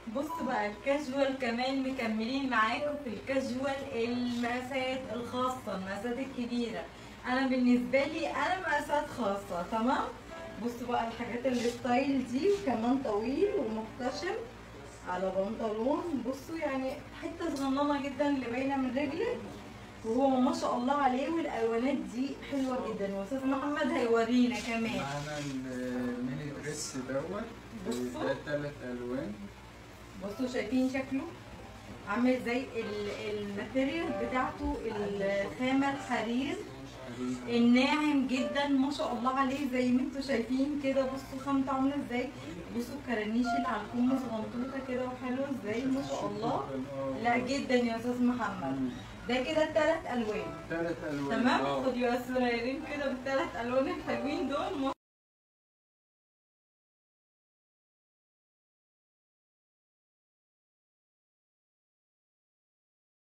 بص بقى الكاجوال كمان مكملين معاكم في الكاجوال المقاسات الخاصة المقاسات الكبيرة انا بالنسبة لي انا مقاسات خاصة تمام بصوا بقى الحاجات الستايل دي وكمان طويل ومحتشم على بنطلون بصوا يعني حتة صغننة جدا اللي باينة من رجلك وهو ما شاء الله عليه والالوانات دي حلوة جدا واستاذ محمد هيورينا كمان معانا الميني دريس دوت بصوا. ده تلات الوان بصوا شايفين شكله عامل زي ال- الماتيريال بتاعته الخامة الحرير الناعم جدا ما شاء الله عليه زي ما انتوا شايفين كده بصوا خامته عامله ازاي بصوا الكرانيش اللي على الكم صغنطوطه كده وحلوه ازاي ما شاء الله لا جدا يا استاذ محمد ده كده الثلاث الوان تلات الوان تمام آه. خد يا صغيرين كده بالثلاث الوان الحلوين دول